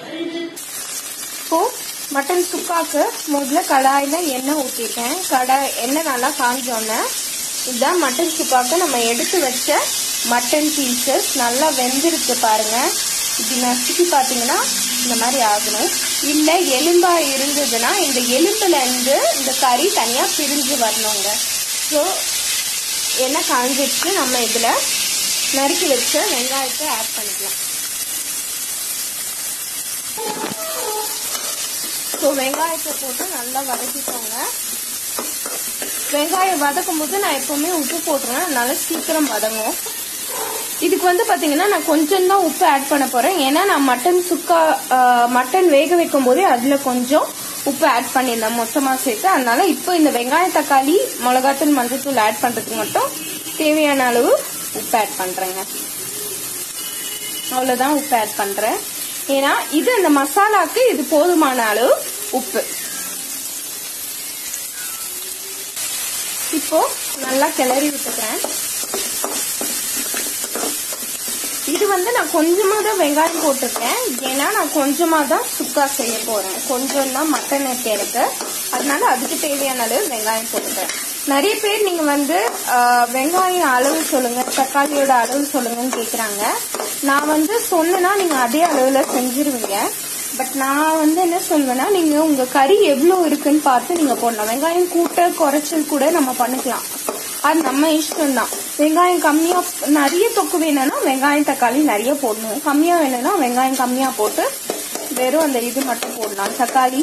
இப்போ மட்டன் சுக்காக்கு முதல்ல கடாயில எண்ணெய் ஊத்திட்டேன் கடாய் எண்ணெய் நல்லா காஞ்சோன்னே இதுதான் மட்டன் சுக்காக்கு நம்ம எடுத்து வச்ச மட்டன் பீசஸ் நல்லா வெந்திருக்கு பாருங்க இப்படி நசுக்கி பார்த்தீங்கன்னா இந்த மாதிரி ஆகணும் இல்லை எலும்பா இருந்ததுன்னா இந்த எலும்புல இருந்து இந்த கறி தனியா பிரிஞ்சு வரணுங்க ஸோ எண்ணெய் காஞ்சிடுச்சு நம்ம இதுல நறுக்கி வச்ச வெங்காயத்தை ஆட் பண்ணிக்கலாம் ஸோ வெங்காயத்தை போட்டு நல்லா வதக்கிக்கோங்க வெங்காயம் வதக்கும் போது நான் எப்பவுமே உப்பு போட்டுருவேன் அதனால சீக்கிரம் வதங்கும் இதுக்கு வந்து பாத்தீங்கன்னா நான் கொஞ்சம் தான் உப்பு ஆட் பண்ண போறேன் ஏன்னா நான் மட்டன் சுக்கா ஆஹ், மட்டன் வேக வைக்கும் போதே அதுல கொஞ்சம் உப்பு ஆட் பண்ணியிருந்தேன் மொத்தமா சேர்த்து அதனால இப்போ இந்த வெங்காய தக்காளி மிளகாத்தூள் மஞ்சத்தூள் ஆட் பண்றதுக்கு மட்டும் தேவையான அளவு உப்பு ஆட் பண்றேங்க அவ்வளவுதான் உப்பு ஆட் பண்றேன் ஏன்னா இது அந்த மசாலாக்கு இது போதுமான அளவு உப்பு இப்போ நல்லா கிளறி விட்டுக்கிறேன் இது வந்து நான் கொஞ்சமா தான் வெங்காயம் போட்டிருக்கேன் ஏன்னா நான் கொஞ்சமா தான் சுக்கா செய்ய போறேன் கொஞ்சம் தான் மட்டன் இருக்கு எனக்கு அதனால அதுக்கு தேவையான அளவு வெங்காயம் போட்டுக்கிறேன் நிறைய பேர் நீங்க வந்து ஆஹ், வெங்காயம் அளவு சொல்லுங்க தக்காளியோட அளவு சொல்லுங்கன்னு கேக்குறாங்க நான் வந்து சொன்னேன்னா நீங்க அதே அளவுல செஞ்சிருவீங்க பட் நான் வந்து என்ன சொல்வேன்னா நீங்க உங்க கறி எவ்வளவு இருக்குன்னு பார்த்து நீங்க போடணும் வெங்காயம் கூட்ட குறைச்சல் கூட நம்ம பண்ணிக்கலாம் அது நம்ம இஷ்டம் தான் வெங்காயம் கம்மியா நிறைய தொக்கு வேணும்னா வெங்காயம் தக்காளி நிறைய போடணும் கம்மியா வேணும்னா வெங்காயம் கம்மியா போட்டு வெறும் அந்த இது மட்டும் போடலாம் தக்காளி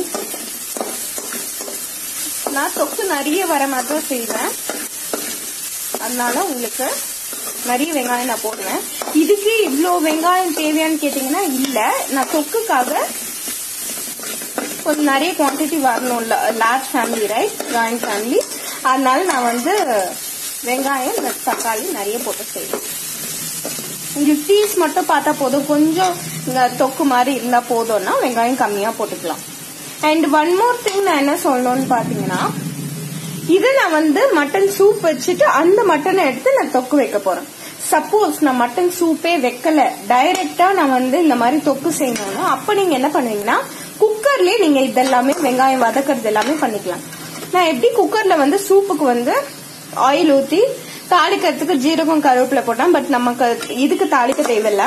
நான் தொக்கு நிறைய வர மாதிரி தான் செய்வேன் அதனால உங்களுக்கு நிறைய வெங்காயம் நான் போடுவேன் இதுக்கு இவ்வளோ வெங்காயம் தேவையான்னு கேட்டிங்கன்னா இல்லை நான் தொக்குக்காக கொஞ்சம் நிறைய குவான்டிட்டி வரணும்ல large family right joint family அதனால நான் வந்து வெங்காயம் இந்த தக்காளி நிறைய போட்டு செய்வேன் உங்களுக்கு பீஸ் மட்டும் பார்த்தா போதும் கொஞ்சம் இந்த தொக்கு மாதிரி இருந்தா போதும்னா வெங்காயம் கம்மியா போட்டுக்கலாம் அண்ட் ஒன் மோர் திங் நான் என்ன சொல்லணும்னு பாத்தீங்கன்னா இது நான் வந்து மட்டன் சூப் வச்சுட்டு அந்த மட்டனை எடுத்து நான் தொக்கு வைக்க போறேன் சப்போஸ் நான் மட்டன் சூப்பே வைக்கல டைரக்டா நான் வந்து இந்த மாதிரி தொக்கு செய்யணும்னா அப்ப நீங்க என்ன பண்ணுவீங்கன்னா குக்கர்லயே நீங்க இதெல்லாமே வெங்காயம் வதக்குறது எல்லாமே பண்ணிக்கலாம் நான் எப்படி குக்கர்ல வந்து சூப்புக்கு வந்து ஆயில் ஊத்தி தாளிக்கிறதுக்கு ஜீரகம் கருவேப்பிலை போட்டேன் பட் நமக்கு இதுக்கு தாளிக்க தேவையில்ல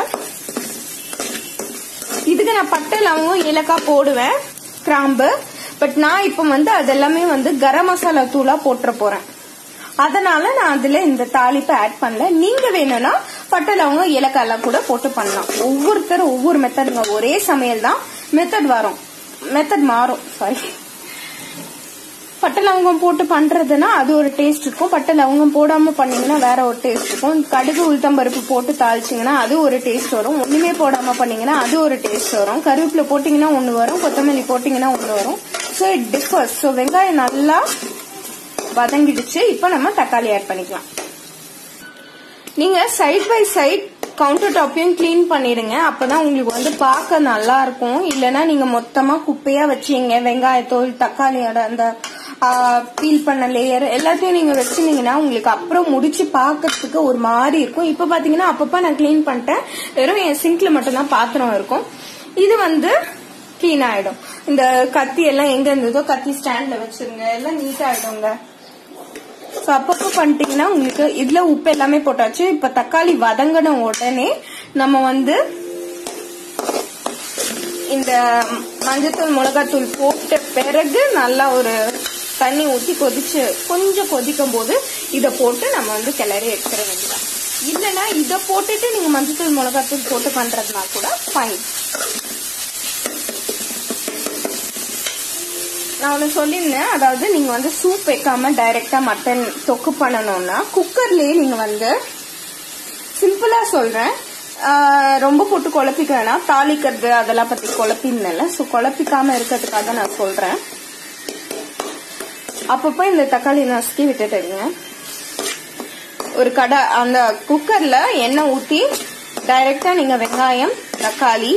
இதுக்கு நான் பட்டை லவங்கம் ஏலக்காய் போடுவேன் கிராம்பு பட் நான் இப்ப வந்து அதெல்லாமே வந்து கரம் மசாலா தூளா போட்டுற போறேன் அதனால நான் அதுல இந்த தாளிப்பை ஆட் பண்ணல நீங்க வேணும்னா பட்டை லவங்கம் ஏலக்காய் எல்லாம் கூட போட்டு பண்ணலாம் ஒவ்வொருத்தர் ஒவ்வொரு மெத்தடுங்க ஒரே சமையல் தான் மெத்தட் வரும் மெத்தட் மாறும் சாரி பட்டை லவங்கம் போட்டு பண்றதுன்னா அது ஒரு டேஸ்ட் இருக்கும் பட்டை லவங்கம் போடாம பண்ணீங்கன்னா வேற ஒரு டேஸ்ட் இருக்கும் கடுகு உளுத்தம்பருப்பு போட்டு தாளிச்சீங்கன்னா அது ஒரு டேஸ்ட் வரும் ஒண்ணுமே போடாம பண்ணீங்கன்னா அது ஒரு டேஸ்ட் வரும் கருவேப்பிலை போட்டீங்கன்னா ஒண்ணு வரும் கொத்தமல்லி போட்டீங்கன்னா ஒண்ணு வரும் ஸோ இட் டிஃபர்ஸ் ஸோ வெங்காயம் நல்லா வதங்கிடுச்சு இப்போ நம்ம தக்காளி ஆட் பண்ணிக்கலாம் நீங்க சைட் பை சைட் கவுண்டர் டாப்பையும் க்ளீன் பண்ணிடுங்க அப்பதான் உங்களுக்கு வந்து பார்க்க நல்லா இருக்கும் இல்லனா நீங்க மொத்தமா குப்பையா வச்சீங்க வெங்காயத்தோல் தக்காளியோட அந்த பீல் பண்ண லேயர் எல்லாத்தையும் நீங்க வச்சிருந்தீங்கன்னா உங்களுக்கு அப்புறம் முடிச்சு பார்க்கறதுக்கு ஒரு மாதிரி இருக்கும் இப்ப பாத்தீங்கன்னா அப்பப்ப நான் க்ளீன் பண்ணிட்டேன் வெறும் என் சிங்க்ல மட்டும்தான் பாத்திரம் இருக்கும் இது வந்து க்ளீன் ஆயிடும் இந்த கத்தி எல்லாம் எங்க இருந்ததோ கத்தி ஸ்டாண்ட்ல வச்சிருங்க எல்லாம் நீட் ஆயிடுங்க ஸோ அப்பப்போ பண்ணிட்டீங்கன்னா உங்களுக்கு இதுல உப்பு எல்லாமே போட்டாச்சு இப்ப தக்காளி வதங்கின உடனே நம்ம வந்து இந்த மஞ்சத்தூள் மிளகாத்தூள் போட்ட பிறகு நல்லா ஒரு தண்ணி ஊற்றி கொதிச்சு கொஞ்சம் கொதிக்கும் போது இதை போட்டு நம்ம வந்து கிளறி எடுத்துட வேண்டியதான் இல்லைன்னா இதை போட்டுட்டு நீங்க மஞ்சத்தூள் மிளகாத்தூள் போட்டு பண்றதுனா கூட ஃபைன் நான் ஒன்று சொல்லியிருந்தேன் அதாவது நீங்க வந்து சூப் வைக்காம டைரக்டா மட்டன் தொக்கு பண்ணணும்னா குக்கர்லயே நீங்க வந்து சிம்பிளா சொல்றேன் ஆஹ் ரொம்ப போட்டு குழப்பிக்க வேணாம் தாளிக்கிறது அதெல்லாம் பத்தி குழப்பின்னு ஸோ குழப்பிக்காம இருக்கிறதுக்காக நான் சொல்றேன் அப்பப்போ இந்த தக்காளி நசுக்கி விட்டுட்டுங்க ஒரு கடை அந்த குக்கர்ல எண்ணெய் ஊத்தி டைரக்டா நீங்க வெங்காயம் தக்காளி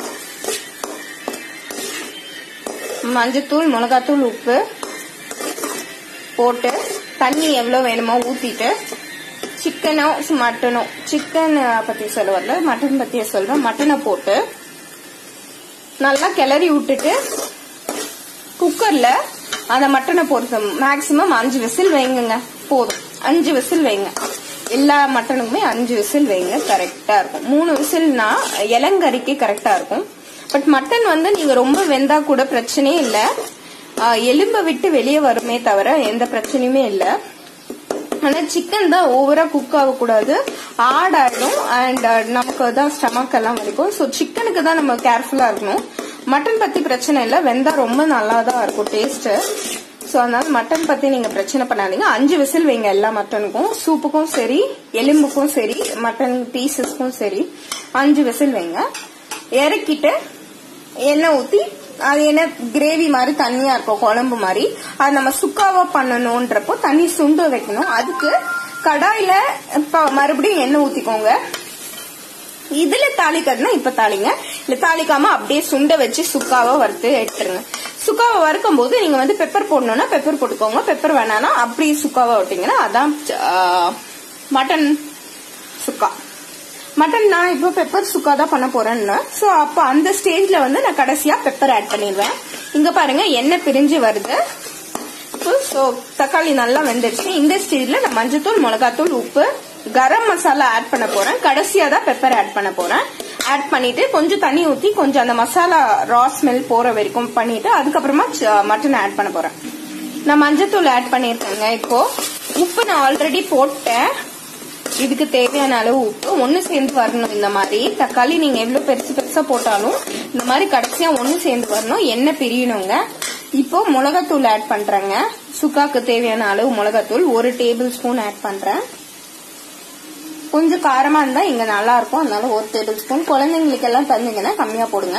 மஞ்சத்தூள் மிளகாத்தூள் உப்பு போட்டு தண்ணி எவ்வளோ வேணுமோ ஊற்றிட்டு சிக்கனோ மட்டனோ சிக்கன் பற்றி சொல்ல வரல மட்டன் பற்றிய சொல்கிறேன் மட்டனை போட்டு நல்லா கிளறி விட்டுட்டு குக்கரில் அந்த மட்டனை போட்டு மேக்சிமம் அஞ்சு விசில் வைங்குங்க போதும் அஞ்சு விசில் வைங்க எல்லா மட்டனுக்குமே அஞ்சு விசில் வைங்க கரெக்டாக இருக்கும் மூணு விசில்னா இளங்கறிக்கு கரெக்டாக இருக்கும் பட் மட்டன் வந்து நீங்க ரொம்ப வெந்தா கூட பிரச்சனையே இல்ல எலும்ப விட்டு வெளியே வருமே தவிர எந்த பிரச்சனையுமே இல்ல ஆனா சிக்கன் தான் ஓவரா குக் ஆகக்கூடாது ஆட் ஆயிடும் அண்ட் நமக்கு தான் ஸ்டமக் எல்லாம் வலிக்கும் ஸோ சிக்கனுக்கு தான் நம்ம கேர்ஃபுல்லா இருக்கணும் மட்டன் பத்தி பிரச்சனை இல்லை வெந்தா ரொம்ப நல்லா தான் இருக்கும் டேஸ்ட் ஸோ அதனால மட்டன் பத்தி நீங்க பிரச்சனை பண்ணாதீங்க அஞ்சு விசில் வைங்க எல்லா மட்டனுக்கும் சூப்புக்கும் சரி எலும்புக்கும் சரி மட்டன் பீசஸ்க்கும் சரி அஞ்சு விசில் வைங்க இறக்கிட்டு எண்ணெய் ஊத்தி அது என்ன கிரேவி மாதிரி தண்ணியா இருக்கும் குழம்பு மாதிரி அது நம்ம சுக்காவா பண்ணணும்ன்றப்போ தண்ணி சுண்ட வைக்கணும் அதுக்கு கடாயில இப்ப மறுபடியும் எண்ணெய் ஊத்திக்கோங்க இதுல தாளிக்கிறதுனா இப்ப தாளிங்க இல்ல தாளிக்காம அப்படியே சுண்ட வச்சு சுக்காவா வறுத்து எடுத்துருங்க சுக்காவை வறுக்கும் போது நீங்க வந்து பெப்பர் போடணும்னா பெப்பர் போட்டுக்கோங்க பெப்பர் வேணாம்னா அப்படியே சுக்காவா விட்டீங்கன்னா அதான் மட்டன் சுக்கா மட்டன் நான் இப்போ பெப்பர் சுக்கா தான் பண்ண போறேன்னு ஸோ அப்போ அந்த ஸ்டேஜ்ல வந்து நான் கடைசியா பெப்பர் ஆட் பண்ணிடுவேன் இங்க பாருங்க எண்ணெய் பிரிஞ்சு வருது ஸோ தக்காளி நல்லா வெந்துருச்சு இந்த ஸ்டேஜ்ல நான் மஞ்சத்தூள் மிளகாத்தூள் உப்பு கரம் மசாலா ஆட் பண்ண போறேன் கடைசியா தான் பெப்பர் ஆட் பண்ண போறேன் ஆட் பண்ணிட்டு கொஞ்சம் தண்ணி ஊத்தி கொஞ்சம் அந்த மசாலா ரா ஸ்மெல் போற வரைக்கும் பண்ணிட்டு அதுக்கப்புறமா மட்டன் ஆட் பண்ண போறேன் நான் மஞ்சத்தூள் ஆட் பண்ணிருக்கேங்க இப்போ உப்பு நான் ஆல்ரெடி போட்டேன் இதுக்கு தேவையான அளவு உப்பு ஒன்னு சேர்ந்து வரணும் இந்த மாதிரி தக்காளி நீங்க எவ்வளவு பெருசு பெருசா போட்டாலும் இந்த மாதிரி கடைசியா ஒன்னு சேர்ந்து வரணும் எண்ணெய் பிரியணுங்க இப்போ மிளகாத்தூள் ஆட் பண்றேங்க சுக்காக்கு தேவையான அளவு மிளகாத்தூள் ஒரு டேபிள் ஸ்பூன் ஆட் பண்றேன் கொஞ்சம் காரமா இருந்தா இங்க நல்லா இருக்கும் அதனால ஒரு டேபிள் ஸ்பூன் குழந்தைங்களுக்கு எல்லாம் தந்தீங்கன்னா கம்மியா போடுங்க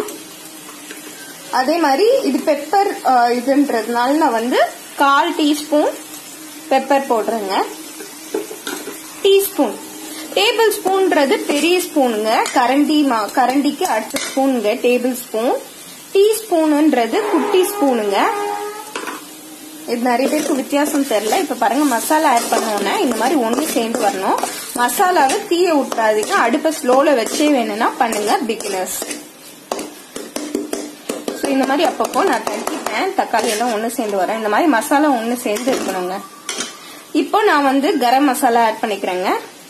அதே மாதிரி இது பெப்பர் இதுன்றதுனால நான் வந்து கால் டீஸ்பூன் பெப்பர் போடுறேங்க டீஸ்பூன் டேபிள் ஸ்பூன்ன்றது பெரிய ஸ்பூனுங்க கரண்டி கரண்டிக்கு அடுத்த ஸ்பூனுங்க டேபிள் ஸ்பூன் டீஸ்பூனுன்றது குட்டி ஸ்பூனுங்க இது நிறைய பேருக்கு வித்தியாசம் தெரியல இப்ப பாருங்க மசாலா ஆட் பண்ணோன்னா இந்த மாதிரி ஒண்ணு சேர்ந்து வரணும் மசாலாவை தீய விட்டுறாதீங்க அடுப்பை ஸ்லோல வச்சே வேணும்னா பண்ணுங்க பிகினர்ஸ் ஸோ இந்த மாதிரி அப்பப்போ நான் தட்டிப்பேன் தக்காளி எல்லாம் ஒன்று சேர்ந்து வரேன் இந்த மாதிரி மசாலா ஒன்று சேர்ந்து இருக்கணுங்க இப்போ நான் வந்து கரம் மசாலா ஆட் பண்ணிக்கிறேங்க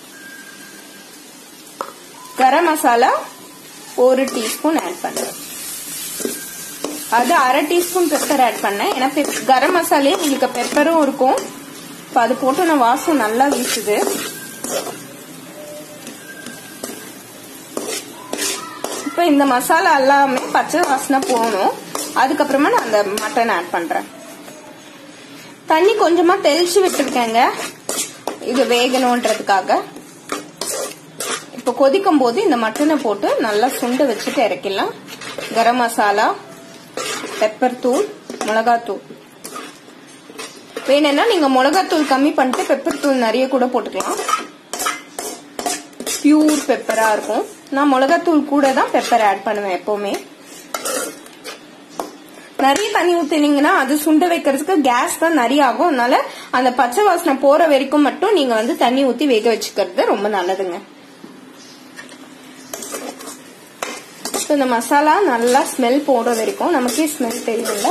கரம் மசாலா ஒரு டீஸ்பூன் ஆட் பண்றேன் அது அரை டீஸ்பூன் பெப்பர் ஆட் பண்ணேன் ஏன்னா கரம் மசாலே உங்களுக்கு பெப்பரும் இருக்கும் இப்போ அது போட்டு நான் வாசம் நல்லா வீசுது இப்போ இந்த மசாலா எல்லாமே பச்சை வாசனை போகணும் அதுக்கப்புறமா நான் அந்த மட்டன் ஆட் பண்றேன் தண்ணி கொஞ்சமா தெளிச்சு விட்டுருக்கேங்க இது வேகணுன்றதுக்காக இப்போ கொதிக்கும் போது இந்த மட்டனை போட்டு நல்லா சுண்ட வச்சுட்டு இறக்கிடலாம் கரம் மசாலா பெப்பர் தூள் மிளகாத்தூள் வேணும்னா நீங்க மிளகாத்தூள் கம்மி பண்ணிட்டு பெப்பர் தூள் நிறைய கூட போட்டுக்கலாம் பியூர் பெப்பரா இருக்கும் நான் மிளகாத்தூள் கூட தான் பெப்பர் ஆட் பண்ணுவேன் எப்பவுமே நிறைய தண்ணி ஊத்தினீங்கன்னா அது சுண்ட வைக்கிறதுக்கு கேஸ் தான் நிறைய ஆகும் அதனால அந்த பச்சை வாசனை போற வரைக்கும் மட்டும் நீங்க வந்து தண்ணி ஊத்தி வேக வச்சுக்கிறது ரொம்ப நல்லதுங்க இந்த மசாலா நல்லா ஸ்மெல் போற வரைக்கும் நமக்கே ஸ்மெல் தெரியும்ல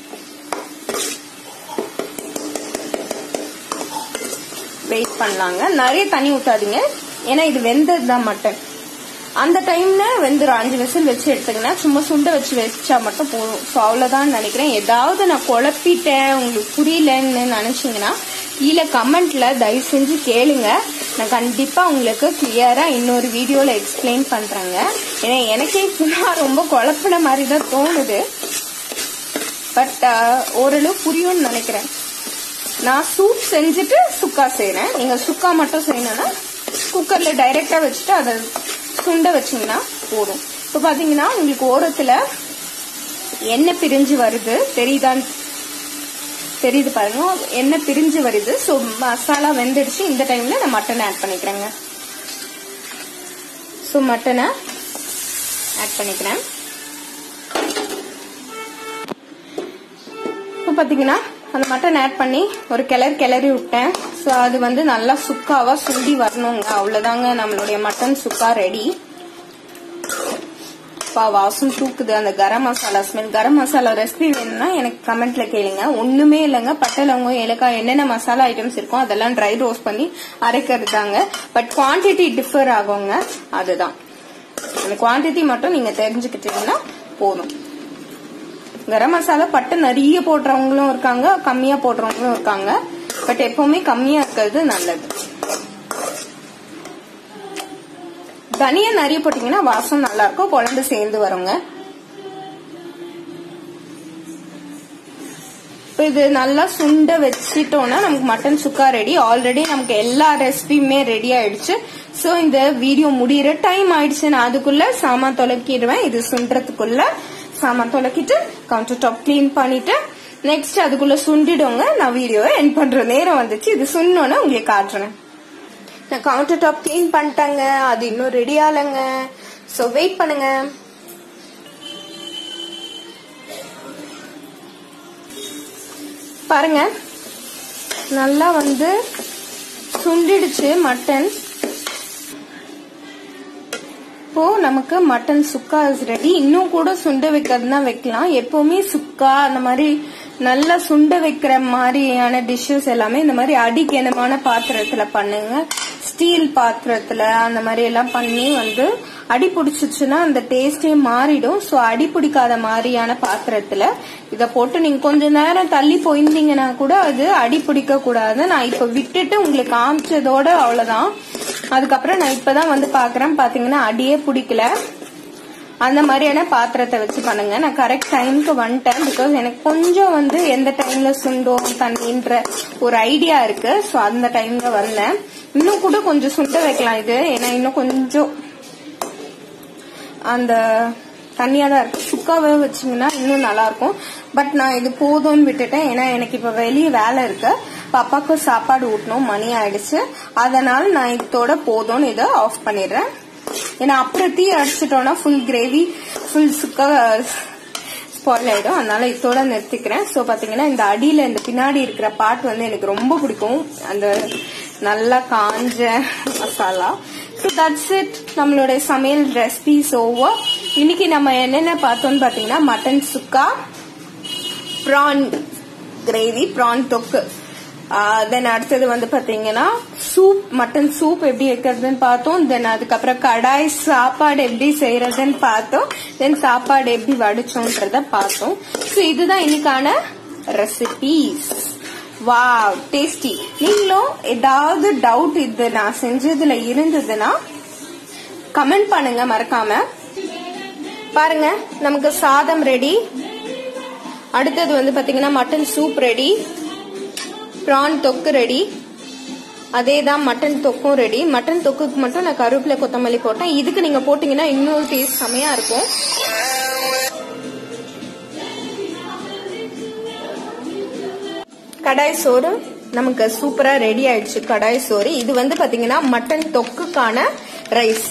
வெயிட் பண்ணலாங்க நிறைய தண்ணி ஊத்தாதீங்க ஏன்னா இது வெந்தது தான் மட்டன் அந்த டைம்ல வெந்துடும் அஞ்சு விசில் வச்சு எடுத்தீங்கன்னா சும்மா சுண்ட வச்சு வச்சா மட்டும் போதும் ஸோ அவ்வளோதான் நினைக்கிறேன் ஏதாவது நான் குழப்பிட்டேன் உங்களுக்கு புரியலன்னு நினைச்சீங்கன்னா கீழே கமெண்ட்ல தயவு செஞ்சு கேளுங்க நான் கண்டிப்பா உங்களுக்கு கிளியரா இன்னொரு வீடியோல எக்ஸ்பிளைன் பண்றேங்க ஏன்னா எனக்கே இப்பதான் ரொம்ப குழப்பின மாதிரி தான் தோணுது பட் ஓரளவு புரியும்னு நினைக்கிறேன் நான் சூப் செஞ்சுட்டு சுக்கா செய்யறேன் நீங்க சுக்கா மட்டும் செய்யணும்னா குக்கர்ல டைரக்டா வச்சுட்டு அதை சுண்ட வச்சீங்கன்னா போதும் இப்போ பாத்தீங்கன்னா உங்களுக்கு ஓரத்துல எண்ணெய் பிரிஞ்சு வருது தெரியுதான் தெரியுது பாருங்க எண்ணெய் பிரிஞ்சு வருது ஸோ மசாலா வெந்துடுச்சு இந்த டைம்ல நான் மட்டன் ஆட் பண்ணிக்கிறேங்க ஸோ மட்டனை ஆட் பண்ணிக்கிறேன் இப்போ பார்த்தீங்கன்னா அந்த மட்டன் ஆட் பண்ணி ஒரு கிளறி கிளறி விட்டேன் ஸோ அது வந்து நல்லா சுக்காவா சுண்டி வரணுங்க அவ்வளோதாங்க நம்மளுடைய மட்டன் சுக்கா ரெடி பா வாசம் தூக்குது அந்த கரம் மசாலா ஸ்மெல் கரம் மசாலா ரெசிபி வேணும்னா எனக்கு கமெண்ட்ல கேளுங்க ஒண்ணுமே இல்லைங்க பட்டை லவங்கம் ஏலக்காய் என்னென்ன மசாலா ஐட்டம்ஸ் இருக்கும் அதெல்லாம் ட்ரை ரோஸ்ட் பண்ணி அரைக்கிறது தாங்க பட் குவான்டிட்டி டிஃபர் ஆகுங்க அதுதான் அந்த குவான்டிட்டி மட்டும் நீங்க தெரிஞ்சுக்கிட்டீங்கன்னா போதும் கரம் மசாலா பட்டை நிறைய போடுறவங்களும் இருக்காங்க கம்மியா போடுறவங்களும் இருக்காங்க பட் எப்பவுமே கம்மியா இருக்கிறது நல்லது தனியா நிறைய போட்டீங்கன்னா வாசம் நல்லா இருக்கும் குழம்பு சேர்ந்து வருங்க இப்போ இது நல்லா சுண்ட வச்சிட்டோம்னா நமக்கு மட்டன் சுக்கா ரெடி ஆல்ரெடி நமக்கு எல்லா ரெசிபியுமே ரெடி ஆயிடுச்சு ஸோ இந்த வீடியோ முடியிற டைம் ஆயிடுச்சு நான் அதுக்குள்ள சாமான் தொலைக்கிடுவேன் இது சுண்டுறதுக்குள்ள சாமான் தொலைக்கிட்டு கவுண்டர் டாப் கிளீன் பண்ணிட்டு நெக்ஸ்ட் அதுக்குள்ள சுண்டிடுங்க நான் வீடியோவை என் பண்ற நேரம் வந்துச்சு இது சுண்ணோன்னு உங்களுக்கு காட்டுறேன் நான் கவுண்டர் டாப் கிளீன் பண்ணிட்டேங்க அது இன்னும் ரெடி ஆகலைங்க ஸோ வெயிட் பண்ணுங்க பாருங்க நல்லா வந்து சுண்டிடுச்சு மட்டன் இப்போ நமக்கு மட்டன் சுக்கா இஸ் ரெடி இன்னும் கூட சுண்ட வைக்கிறதுனா வைக்கலாம் எப்பவுமே சுக்கா அந்த மாதிரி நல்லா சுண்ட வைக்கிற மாதிரியான டிஷ்ஷஸ் எல்லாமே இந்த மாதிரி அடிக்கனமான பாத்திரத்துல பண்ணுங்க ஸ்டீல் பாத்திரத்துல அந்த மாதிரி எல்லாம் பண்ணி வந்து அடி பிடிச்சிச்சுன்னா அந்த டேஸ்டே மாறிடும் ஸோ அடி பிடிக்காத மாதிரியான பாத்திரத்துல இதை போட்டு நீங்க கொஞ்ச நேரம் தள்ளி போயிருந்தீங்கன்னா கூட அது அடி பிடிக்க கூடாது நான் இப்ப விட்டுட்டு உங்களுக்கு காமிச்சதோட அவ்வளவுதான் அதுக்கப்புறம் நான் இப்பதான் வந்து பாக்குறேன் பாத்தீங்கன்னா அடியே பிடிக்கல அந்த மாதிரியான பாத்திரத்தை வச்சு பண்ணுங்க நான் கரெக்ட் டைம்க்கு வந்துட்டேன் பிகாஸ் எனக்கு கொஞ்சம் வந்து எந்த டைம்ல சுண்டும் தண்ணின்ற ஒரு ஐடியா இருக்கு ஸோ அந்த டைம்ல வந்தேன் இன்னும் கூட கொஞ்சம் சுண்ட வைக்கலாம் இது ஏன்னா இன்னும் கொஞ்சம் அந்த தண்ணியா தான் இருக்கு சுக்காவே வச்சிங்கன்னா இன்னும் நல்லா இருக்கும் பட் நான் இது போதும்னு விட்டுட்டேன் ஏன்னா எனக்கு இப்ப வெளியே வேலை இருக்கு பாப்பாக்கு சாப்பாடு ஊட்டணும் மணி ஆயிடுச்சு அதனால நான் இதோட போதும்னு இதை ஆஃப் பண்ணிடுறேன் ஏன்னா அப்புறம் தீ அடிச்சிட்டோம்னா ஃபுல் கிரேவி ஃபுல் சுக்கா ஸ்பாயில் ஆயிடும் அதனால இதோட நிறுத்திக்கிறேன் ஸோ பாத்தீங்கன்னா இந்த அடியில இந்த பின்னாடி இருக்கிற பாட் வந்து எனக்கு ரொம்ப பிடிக்கும் அந்த நல்லா காஞ்ச மசாலா ஸோ தட்ஸ் இட் நம்மளுடைய சமையல் ரெசிபிஸ் ஓவர் இன்னைக்கு நம்ம என்னென்ன பார்த்தோம்னு பாத்தீங்கன்னா மட்டன் சுக்கா ப்ரான் கிரேவி ப்ரான் தொக்கு தென் அடுத்தது வந்து பாத்தீங்கன்னா சூப் மட்டன் சூப் எப்படி வைக்கிறதுன்னு பார்த்தோம் தென் அதுக்கப்புறம் கடாய் சாப்பாடு எப்படி செய்யறதுன்னு பார்த்தோம் தென் சாப்பாடு எப்படி வடிச்சோன்றத பார்த்தோம் ஸோ இதுதான் இன்னைக்கான ரெசிபிஸ் வா டேஸ்டி நீங்களும் ஏதாவது டவுட் இது நான் செஞ்சதுல இருந்ததுன்னா கமெண்ட் பண்ணுங்க மறக்காம பாருங்க நமக்கு சாதம் ரெடி அடுத்தது வந்து பாத்தீங்கன்னா மட்டன் சூப் ரெடி ப்ரான் தொக்கு ரெடி அதே தான் மட்டன் தொக்கும் ரெடி மட்டன் தொக்குக்கு மட்டும் நான் கருவேப்பிலை கொத்தமல்லி போட்டேன் இதுக்கு நீங்க போட்டீங்கன்னா இன்னொரு டேஸ்ட் செமையா இருக்கும் கடாய் சோறு நமக்கு சூப்பரா ரெடி ஆயிடுச்சு கடாய் சோறு இது வந்து பாத்தீங்கன்னா மட்டன் தொக்குக்கான ரைஸ்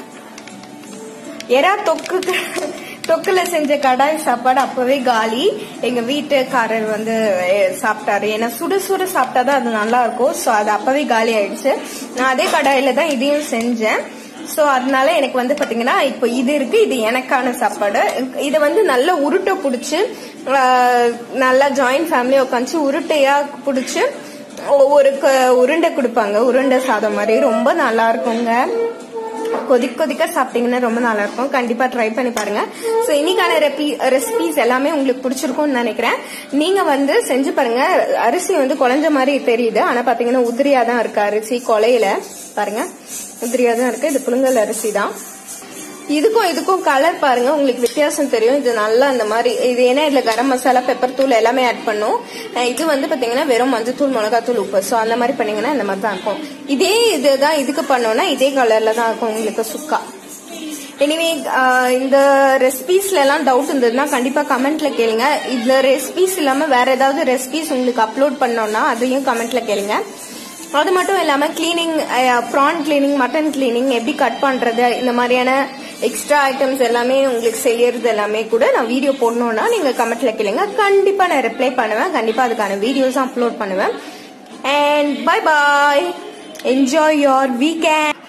எறா தொக்கு தொக்குல செஞ்ச கடாய் சாப்பாடு அப்பவே காலி எங்க வீட்டுக்காரர் வந்து சாப்பிட்டாரு ஏன்னா சுட சுட சாப்பிட்டாதான் அது நல்லா இருக்கும் சோ அது அப்பவே காலி ஆயிடுச்சு நான் அதே கடாயில தான் இதையும் செஞ்சேன் சோ அதனால எனக்கு வந்து பாத்தீங்கன்னா இப்போ இது இருக்கு இது எனக்கான சாப்பாடு இதை வந்து நல்லா உருட்டை பிடிச்சி நல்லா ஜாயிண்ட் ஃபேமிலி உட்காந்து உருட்டையா பிடிச்சி ஒவ்வொரு உருண்டை கொடுப்பாங்க உருண்டை சாதம் மாதிரி ரொம்ப நல்லா இருக்குங்க கொதிக்க கொதிக்க சாப்பிட்டீங்கன்னா ரொம்ப நல்லா இருக்கும் கண்டிப்பா ட்ரை பண்ணி பாருங்க சோ இன்னைக்கான ரெசிபிஸ் எல்லாமே உங்களுக்கு பிடிச்சிருக்கும்னு நினைக்கிறேன் நீங்க வந்து செஞ்சு பாருங்க அரிசி வந்து குழஞ்ச மாதிரி தெரியுது ஆனா பாத்தீங்கன்னா உதிரியா தான் இருக்கு அரிசி கொலையில பாருங்க உதிரியா தான் இருக்கு இது புழுங்கல் அரிசி தான் இதுக்கும் இதுக்கும் கலர் பாருங்க உங்களுக்கு வித்தியாசம் தெரியும் இது நல்லா இந்த மாதிரி இது ஏன்னா இதுல கரம் மசாலா பெப்பர் தூள் எல்லாமே ஆட் பண்ணும் இது வந்து பாத்தீங்கன்னா வெறும் மஞ்சத்தூள் மிளகாத்தூள் உப்பு ஸோ அந்த மாதிரி பண்ணீங்கன்னா இந்த மாதிரி தான் இருக்கும் இதே இதுதான் இதுக்கு பண்ணோம்னா இதே கலர்ல தான் இருக்கும் உங்களுக்கு சுக்கா எனிவே இந்த ரெசிபிஸ்ல எல்லாம் டவுட் இருந்ததுன்னா கண்டிப்பா கமெண்ட்ல கேளுங்க இந்த ரெசிபிஸ் இல்லாம வேற ஏதாவது ரெசிபிஸ் உங்களுக்கு அப்லோட் பண்ணோம்னா அதையும் கமெண்ட்ல கேளுங்க அது மட்டும் இல்லாம cleaning prawn cleaning mutton cleaning எப்படி கட் பண்றது இந்த மாதிரியான எக்ஸ்ட்ரா ஐட்டம்ஸ் எல்லாமே உங்களுக்கு செய்யறது எல்லாமே கூட நான் வீடியோ போடணும்னா நீங்க கமெண்ட்ல கேளுங்க கண்டிப்பா நான் ரிப்ளை பண்ணுவேன் கண்டிப்பா அதுக்கான வீடியோஸ் அப்லோட் பண்ணுவேன் and bye bye enjoy your weekend